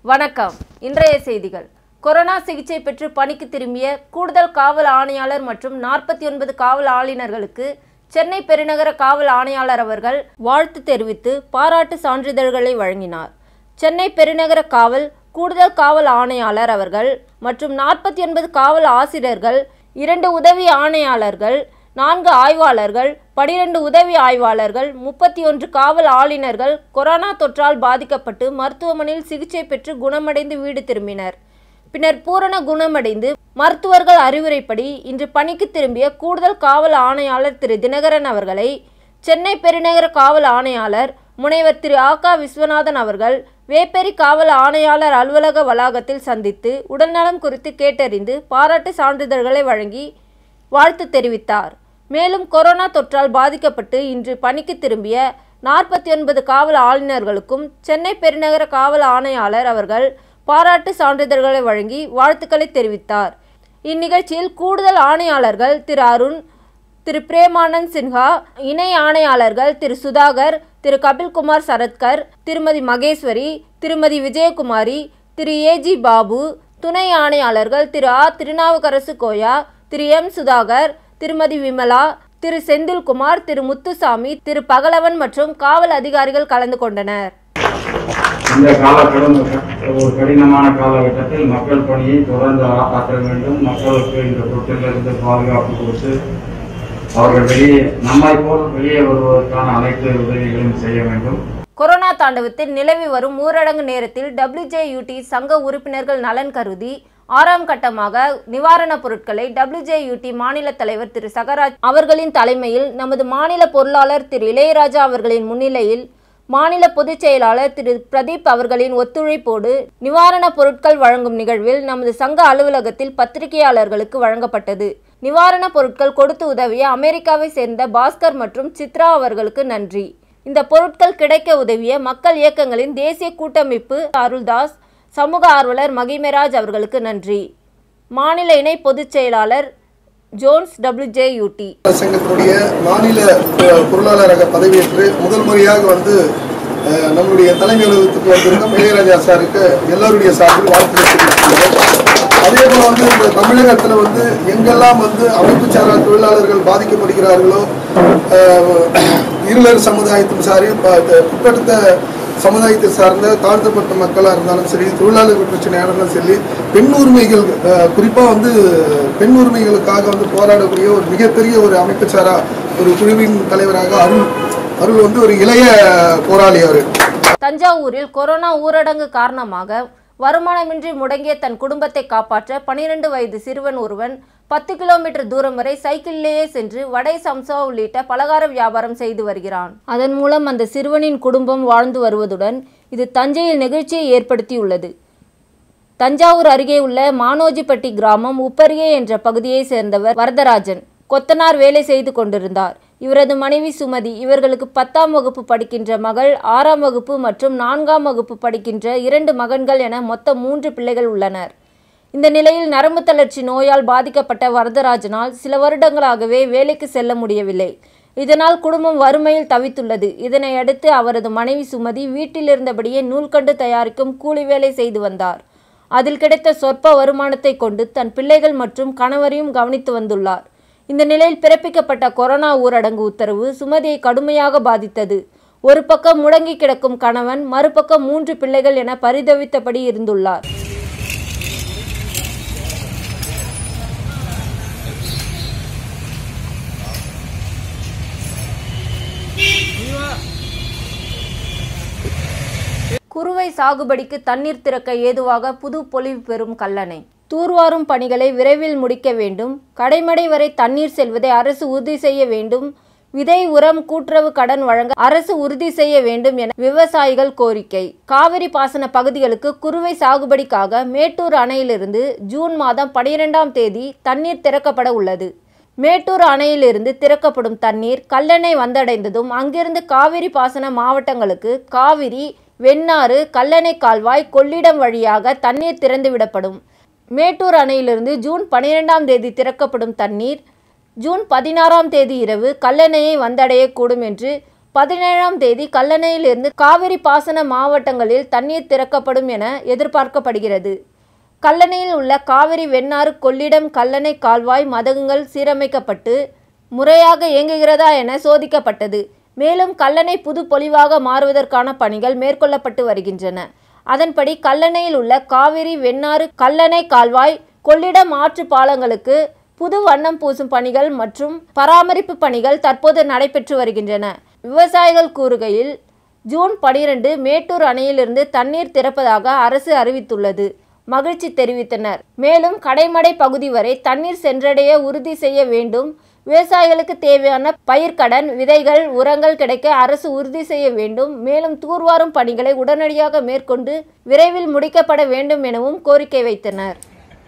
வணக்கம் இன்றைய செய்திகள் கொரோனா சிகிச்சை பெற்று பணிக்கு திரும்பிய கூடுதல் காவல் ஆணையாளர் மற்றும் நாற்பத்தி ஒன்பது காவல் ஆளுநர்களுக்கு சென்னை பெருநகர காவல் ஆணையாளர் அவர்கள் வாழ்த்து தெரிவித்து பாராட்டு சான்றிதழ்களை வழங்கினார் சென்னை பெருநகர காவல் கூடுதல் காவல் ஆணையாளர் அவர்கள் மற்றும் நாற்பத்தி ஒன்பது காவல் ஆசிரியர்கள் இரண்டு உதவி ஆணையாளர்கள் நான்கு ஆய்வாளர்கள் பனிரெண்டு உதவி ஆய்வாளர்கள் முப்பத்தி ஒன்று காவல் ஆளுநர்கள் கொரோனா தொற்றால் பாதிக்கப்பட்டு மருத்துவமனையில் சிகிச்சை பெற்று குணமடைந்து வீடு திரும்பினர் பின்னர் பூரண குணமடைந்து மருத்துவர்கள் அறிவுரைப்படி இன்று பணிக்கு திரும்பிய கூடுதல் காவல் ஆணையாளர் திரு தினகரன் அவர்களை சென்னை பெருநகர காவல் ஆணையாளர் முனைவர் திரு ஆகா விஸ்வநாதன் அவர்கள் வேப்பேரி காவல் ஆணையாளர் அலுவலக வளாகத்தில் சந்தித்து உடல்நலம் குறித்து கேட்டறிந்து பாராட்டு சான்றிதழ்களை வழங்கி வாழ்த்து தெரிவித்தார் மேலும் கொரோனா தொற்றால் பாதிக்கப்பட்டு இன்று பணிக்கு திரும்பிய நாற்பத்தி ஒன்பது காவல் ஆளுநர்களுக்கும் சென்னை பெருநகர காவல் ஆணையாளர் அவர்கள் பாராட்டு சான்றிதழ்களை வழங்கி வாழ்த்துக்களை தெரிவித்தார் இந்நிகழ்ச்சியில் கூடுதல் ஆணையாளர்கள் திரு அருண் திரு பிரேமானந்த் சின்ஹா இணை ஆணையாளர்கள் திரு சுதாகர் திரு கபில்குமார் சரத்கர் திருமதி மகேஸ்வரி திருமதி விஜயகுமாரி திரு ஏஜி பாபு துணை ஆணையாளர்கள் திரு ஆ திருநாவுக்கரசு கோயா திரு எம் சுதாகர் திருமதி விமலா திரு செந்தில்குமார் திரு முத்துசாமி திரு பகலவன் மற்றும் காவல் அதிகாரிகள் கலந்து கொண்டனர் இந்த காலகட்டம் ஒரு கடினமான காலகட்டத்தில் மக்கள் பணியை தொடர்ந்து ஆற்ற வேண்டும் மக்களுக்கு இந்த தொற்றிலிருந்து பாதுகாப்பு கொடுத்து அவர்கள் வெளியே நம்மை போல் வெளியே வருவதற்கான அனைத்து உதவிகளையும் செய்ய வேண்டும் கொரோனா தாண்டவத்தில் நிலவி வரும் ஊரடங்கு நேரத்தில் டபிள்யூஜேயூடி சங்க உறுப்பினர்கள் நலன் கருதி ஆறாம் கட்டமாக நிவாரணப் பொருட்களை டபிள்யூஜேயூடி மாநில தலைவர் திரு சகராஜ் அவர்களின் தலைமையில் நமது மாநில பொருளாளர் திரு இளையராஜா அவர்களின் முன்னிலையில் மாநில பொதுச் செயலாளர் திரு பிரதீப் அவர்களின் ஒத்துழைப்போடு நிவாரணப் பொருட்கள் வழங்கும் நிகழ்வில் நமது சங்க அலுவலகத்தில் பத்திரிகையாளர்களுக்கு வழங்கப்பட்டது நிவாரணப் பொருட்கள் கொடுத்து உதவிய அமெரிக்காவை சேர்ந்த பாஸ்கர் மற்றும் சித்ரா அவர்களுக்கு நன்றி இந்த பொருட்கள் கிடைக்க உதவிய மக்கள் இயக்கங்களின் தேசிய கூட்டமைப்பு அருள்தாஸ் சமூக ஆர்வலர் மகிமராஜ் அவர்களுக்கு நன்றி மாநில இணை பொதுச் செயலாளர் ஜோன்ஸ் டபிள்யூஜேயூடி சங்கத்தினுடைய மாநில அஹ், பொருளாளராக பதவியேற்று முதல் முறையாக வந்து அஹ், நம்மளுடைய தலைமை அலுவலகத்துக்கு வந்திருக்கும் இளையராஜா சாருக்கு எல்லோருடைய சார்பில் வாழ்த்து தெரிவித்துள்ளோம் அதே போல வந்து இந்த தமிழகத்தில் வந்து எங்கெல்லாம் வந்து அமைப்பு சாரா தொழிலாளர்கள் பாதிக்கப்படுகிறார்களோ அஹ், இருளர் சமுதாயத்தின் சாரி ப- பிற்படுத்த சமுதாயத்தை சார்ந்த தாழ்த்தப்பட்ட மக்களாக இருந்தாலும் சரி தொழிலாளர்கள் பிரச்சனையாக இருந்தாலும் சரி பெண் உரிமைகள் அஹ், குறிப்பா வந்து பெண் உரிமைகளுக்காக வந்து போராடக்கூடிய ஒரு மிகப்பெரிய ஒரு அமைப்பு சாரா ஒரு குழுவின் தலைவராக அருள் அருள் வந்து ஒரு இளைய போராளி அவர் தஞ்சாவூரில் கொரோனா ஊரடங்கு காரணமாக வருமானமின்றி முடங்கிய தன் குடும்பத்தை காப்பாற்ற பனிரெண்டு வயது சிறுவன் ஒருவன் பத்து கிலோமீட்டர் தூரம் வரை சைக்கிளிலேயே சென்று வடை சம்சா உள்ளிட்ட பலகார வியாபாரம் செய்து வருகிறான் அதன் மூலம் அந்த சிறுவனின் குடும்பம் வாழ்ந்து வருவதுடன் இது தஞ்சையில் நெகிழ்ச்சியை ஏற்படுத்தியுள்ளது தஞ்சாவூர் அருகே உள்ள மானோஜிப்பட்டி கிராமம் உப்பரிகை என்ற பகுதியை சேர்ந்தவர் வரதராஜன் கொத்தனார் வேலை செய்து கொண்டிருந்தார் இவரது மனைவி சுமதி இவர்களுக்கு பத்தாம் வகுப்பு படிக்கின்ற மகள் ஆறாம் வகுப்பு மற்றும் நான்காம் வகுப்பு படிக்கின்ற இரண்டு மகன்கள் என மொத்தம் மூன்று பிள்ளைகள் உள்ளனர் இந்த நிலையில் நரம்பு தளர்ச்சி நோயால் பாதிக்கப்பட்ட வரதராஜனால் சில வருடங்களாகவே வேலைக்கு செல்ல முடியவில்லை இதனால் குடும்பம் வறுமையில் தவித்துள்ளது இதனை அடுத்து அவரது மனைவி சுமதி வீட்டில் இருந்தபடியே நூல்கண்டு தயாரிக்கும் கூலி வேலை செய்து வந்தார் அதில் கிடைத்த சொற்ப வருமானத்தை கொண்டு தன் பிள்ளைகள் மற்றும் கணவரையும் கவனித்து வந்துள்ளார் இந்த நிலையில் பிறப்பிக்கப்பட்ட கொரோனா ஊரடங்கு உத்தரவு சுமதியை கடுமையாக பாதித்தது ஒரு பக்கம் முடங்கி கிடக்கும் கணவன் மறுபக்கம் மூன்று பிள்ளைகள் என பரிதவித்தபடி இருந்துள்ளார் குறுவை சாகுபடிக்கு தண்ணீர் திறக்க ஏதுவாக புது பொலிவு பெறும் கல்லணை தூர்வாரும் பணிகளை விரைவில் முடிக்க வேண்டும் கடைமடை வரை தண்ணீர் செல்வதை அரசு உறுதி செய்ய வேண்டும் விதை உரம் கூட்டுறவு கடன் வழங்க அரசு உறுதி செய்ய வேண்டும் என விவசாயிகள் கோரிக்கை காவிரி பாசன பகுதிகளுக்கு குறுவை சாகுபடிக்காக மேட்டூர் அணையிலிருந்து ஜூன் மாதம் பனிரெண்டாம் தேதி தண்ணீர் திறக்கப்பட உள்ளது மேட்டூர் அணையிலிருந்து திறக்கப்படும் தண்ணீர் கல்லணை வந்தடைந்ததும் அங்கிருந்து காவிரி பாசன மாவட்டங்களுக்கு காவிரி வெண்ணாறு கல்லணை கால்வாய் கொள்ளிடம் வழியாக தண்ணீர் திறந்துவிடப்படும் மேட்டூர் அணையிலிருந்து ஜூன் பனிரெண்டாம் தேதி திறக்கப்படும் தண்ணீர் ஜூன் பதினாறாம் தேதி இரவு கல்லணையை வந்தடையக்கூடும் என்று பதினேழாம் தேதி கல்லணையிலிருந்து காவிரி பாசன மாவட்டங்களில் தண்ணீர் திறக்கப்படும் என எதிர்பார்க்கப்படுகிறது கல்லணையில் உள்ள காவிரி வெண்ணாறு கொள்ளிடம் கல்லணை கால்வாய் மதகுகள் சீரமைக்கப்பட்டு முறையாக இயங்குகிறதா என சோதிக்கப்பட்டது மேலும் கல்லணை புது பொலிவாக மாறுவதற்கான பணிகள் மேற்கொள்ளப்பட்டு வருகின்றன அதன்படி கல்லணையில் உள்ள காவிரி வெண்ணாறு கல்லணை கால்வாய் கொள்ளிடம் ஆற்று பாலங்களுக்கு புது வண்ணம் பூசும் பணிகள் மற்றும் பராமரிப்பு பணிகள் தற்போது நடைபெற்று வருகின்றன விவசாயிகள் கூறுகையில் ஜூன் பனிரெண்டு மேட்டூர் அணையிலிருந்து தண்ணீர் திறப்பதாக அரசு அறிவித்துள்ளது மகிழ்ச்சி தெரிவித்தனர் மேலும் கடைமடை பகுதி வரை தண்ணீர் சென்றடைய உறுதி செய்ய வேண்டும் விவசாயிகளுக்கு தேவையான பயிர்க்கடன் விதைகள் உரங்கள் கிடைக்க அரசு உறுதி செய்ய வேண்டும் மேலும் தூர்வாரும் பணிகளை உடனடியாக மேற்கொண்டு விரைவில் முடிக்கப்பட வேண்டும் எனவும் கோரிக்கை வைத்தனர்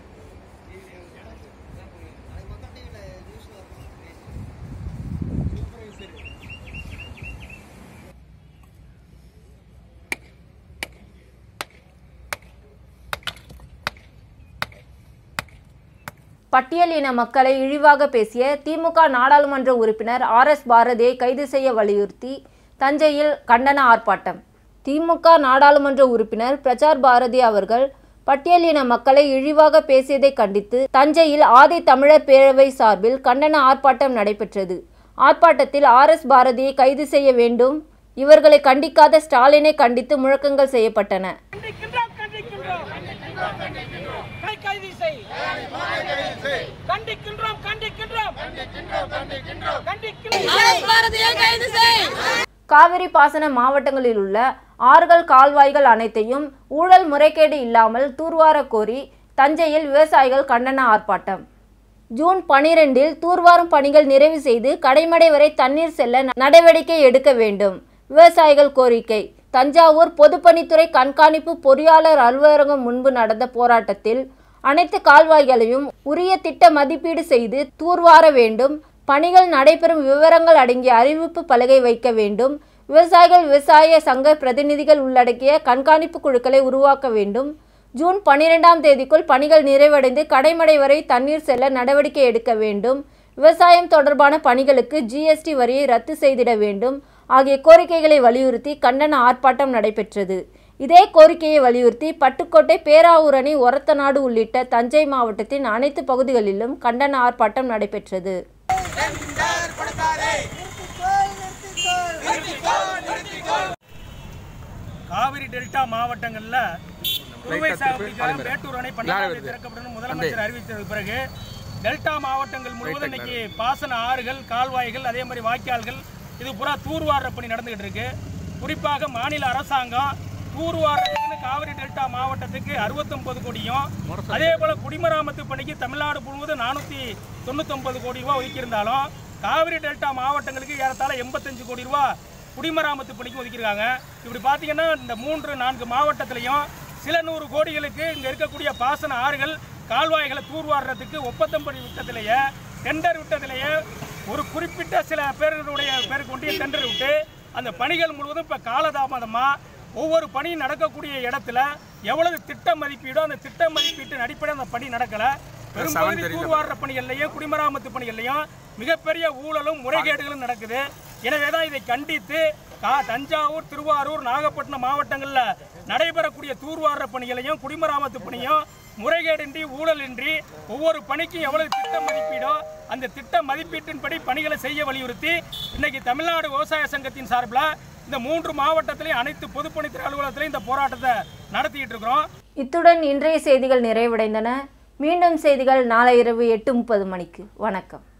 பட்டியல் இன மக்களை இழிவாக பேசிய திமுக நாடாளுமன்ற உறுப்பினர் ஆர் எஸ் பாரதியை கைது செய்ய வலியுறுத்தி தஞ்சையில் கண்டன ஆர்ப்பாட்டம் திமுக நாடாளுமன்ற உறுப்பினர் பிரசார் பாரதி அவர்கள் பட்டியல் இன மக்களை இழிவாக பேசியதை கண்டித்து தஞ்சையில் ஆதி தமிழர் பேரவை சார்பில் கண்டன ஆர்ப்பாட்டம் நடைபெற்றது ஆர்ப்பாட்டத்தில் ஆர் எஸ் பாரதியை கைது செய்ய வேண்டும் இவர்களை கண்டிக்காத ஸ்டாலினை கண்டித்து முழக்கங்கள் செய்யப்பட்டன கண்டிக்கின்றோம் கண்டிக்கின்றோம் கை கைது செய் கண்டிக்கின்றோம் கண்டிக்கின்றோம் கண்டிக்கின்றோம் பாரதியை கைது செய் காவிரி பாசன மாவட்டங்களில் உள்ள ஆறுகள் கால்வாய்கள் அனைத்தையும் ஊழல் முறைகேடு இல்லாமல் தூர்வார கோரி தஞ்சையில் விவசாயிகள் கண்டன ஆர்ப்பாட்டம் ஜூன் பனிரெண்டில் தூர்வாரும் பணிகள் நிறைவு செய்து கடைமடை வரை தண்ணீர் செல்ல நடவடிக்கை எடுக்க வேண்டும் விவசாயிகள் கோரிக்கை தஞ்சாவூர் பொதுப்பணித்துறை கண்காணிப்பு பொறியாளர் அலுவலகம் முன்பு நடந்த போராட்டத்தில் அனைத்து கால்வாய்களையும் உரிய திட்ட மதிப்பீடு செய்து தூர்வார வேண்டும் பணிகள் நடைபெறும் விவரங்கள் அடங்கிய அறிவிப்பு பலகை வைக்க வேண்டும் விவசாயிகள் விவசாய சங்க பிரதிநிதிகள் உள்ளடக்கிய கண்காணிப்பு குழுக்களை உருவாக்க வேண்டும் ஜூன் பன்னிரெண்டாம் தேதிக்குள் பணிகள் நிறைவடைந்து கடைமடை வரை தண்ணீர் செல்ல நடவடிக்கை எடுக்க வேண்டும் விவசாயம் தொடர்பான பணிகளுக்கு ஜிஎஸ்டி வரியை ரத்து செய்திட வேண்டும் ஆகிய கோரிக்கைகளை வலியுறுத்தி கண்டன ஆர்ப்பாட்டம் நடைபெற்றது இதே கோரிக்கையை வலியுறுத்தி பட்டுக்கோட்டை பேராவூரணி ஒரத்தநாடு உள்ளிட்ட தஞ்சை மாவட்டத்தின் அனைத்து பகுதிகளிலும் கண்டன ஆர்ப்பாட்டம் நடைபெற்றது காவிரி டெல்டா மாவட்டங்கள்ல குறுவை சாகுபடிக்காக மேட்டூர் அணை பன்னெண்டாம் தேதி திறக்கப்படும் முதலமைச்சர் அறிவித்தது பிறகு டெல்டா மாவட்டங்கள் முழுவதும் இன்னைக்கு பாசன ஆறுகள் கால்வாய்கள் அதே மாதிரி வாய்க்கால்கள் இது பூரா தூர்வார பணி நடந்துகிட்டு இருக்கு குறிப்பாக மாநில அரசாங்கம் தூர்வாரத்துக்குன்னு காவிரி டெல்டா மாவட்டத்துக்கு அறுபத்தொன்பது கோடியும் அதே போல குடிமராமத்து பணிக்கு தமிழ்நாடு முழுவதும் நானூத்தி தொண்ணூத்தொன்பது கோடி ரூபாய் ஒதுக்கியிருந்தாலும் காவிரி டெல்டா மாவட்டங்களுக்கு ஏறத்தாழ எண்பத்தஞ்சு கோடி ரூபாய் குடிமராமத்து பணிக்கு ஒதுக்கியிருக்காங்க இப்படி பார்த்தீங்கன்னா இந்த மூன்று நான்கு மாவட்டத்திலையும் சில நூறு கோடிகளுக்கு இங்கே இருக்கக்கூடிய பாசன ஆறுகள் கால்வாய்களை தூர்வாடுறதுக்கு ஒப்பந்தப்படி விட்டத்திலேயே டெண்டர் விட்டத்திலேயே ஒரு குறிப்பிட்ட சில பேர்களுடைய பேருக்கு ஒன்றிய டெண்டர் விட்டு அந்த பணிகள் முழுவதும் இப்போ காலதாமதமாக ஒவ்வொரு பணியும் நடக்கக்கூடிய இடத்துல எவ்வளவு திட்ட மதிப்பீடோ அந்த திட்ட மதிப்பீட்டின் அடிப்படையில் அந்த பணி நடக்கலை பெரும்பகுதி தூர்வாடுற பணிகள்லையும் குடிமராமத்து பணிகள்லையும் மிகப்பெரிய ஊழலும் முறைகேடுகளும் நடக்குது எனவே தான் இதை கண்டித்து கா- தஞ்சாவூர் திருவாரூர் நாகப்பட்டினம் மாவட்டங்களில் நடைபெறக்கூடிய தூர்வாடுற பணிகளையும் குடிமராமத்து பணியும் முறைகேடின்றி ஊழலின்றி ஒவ்வொரு பணிக்கும் எவ்வளவு திட்ட மதிப்பீடோ அந்த திட்ட மதிப்பீட்டின்படி பணிகளை செய்ய வலியுறுத்தி இன்னைக்கு தமிழ்நாடு விவசாய சங்கத்தின் சார்பில் இந்த மூன்று மாவட்டத்திலையும் அனைத்து பொதுப்பணித்துறை அலுவலகத்திலையும் இந்த போராட்டத்தை நடத்திக்கிட்டு இருக்கிறோம் இத்துடன் இன்றைய செய்திகள் நிறைவடைந்தன மீண்டும் செய்திகள் நாளை இரவு எட்டு முப்பது மணிக்கு வணக்கம்